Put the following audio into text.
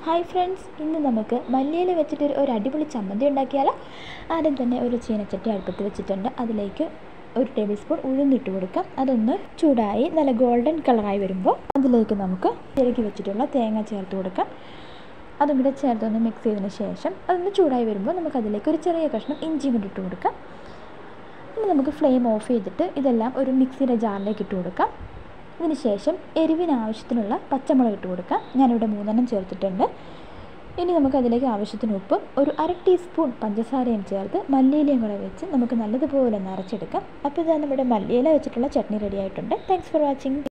hi friends ഇന്ന് നമുക്ക് മല്ലിയില വെച്ചിട്ട് ഒരു- ഒരു അടിപൊളി ചമ്മന്തി ഉണ്ടാക്കിയാലോ ആദ്യം തന്നെ ഒരു ചീനച്ചട്ടി അടുപ്പത്ത് വെച്ചിട്ടുണ്ട് അതിലേക്ക് ഒരു ടേബിൾ സ്പൂൺ ഉഴുന്നിട്ട് കൊടുക്കാം അതൊന്ന് ചൂടായി നല്ല ഗോൾഡൻ കളറായി വരുമ്പോൾ അതിലേക്ക് നമുക്ക് ഇറക്കി വെച്ചിട്ടുള്ള തേങ്ങ ചേർത്ത് കൊടുക്കാം അതും കൂടെ ചേർത്തൊന്ന് മിക്സ് ചെയ്തതിന് ശേഷം അതൊന്ന് ചൂടായി വരുമ്പോൾ നമുക്ക് അതിലേക്ക് ഒരു ചെറിയ കഷ്ണം ഇഞ്ചിയും കൂടി ഇട്ട് കൊടുക്കാം ഇനി നമുക്ക് ഫ്ലെയിം ഓഫ് ചെയ്തിട്ട് ഇതെല്ലാം ഒരു മിക്സിയുടെ ജാറിലേക്ക് ഇട്ട് കൊടുക്കാം ഇതിന് ശേഷം എരിവിന് ആവശ്യത്തിനുള്ള പച്ചമുളക് ഇട്ട് കൊടുക്കാം ഞാനിവിടെ മൂന്നെണ്ണം ചേർത്തിട്ടുണ്ട് ഇനി നമുക്ക് അതിലേക്ക് ആവശ്യത്തിന് ഉപ്പും ഒരു അര ടീസ്പൂൺ പഞ്ചസാരയും ചേർത്ത് മല്ലിയിലയും കൂടെ വെച്ച് നമുക്ക് നല്ലതുപോലെ ഒന്ന് അരച്ചെടുക്കാം അപ്പോൾ ഇതാ നമ്മുടെ മല്ലിയില വെച്ചിട്ടുള്ള ചട്നി റെഡി ആയിട്ടുണ്ട് താങ്ക്സ് ഫോർ വാച്ചിങ്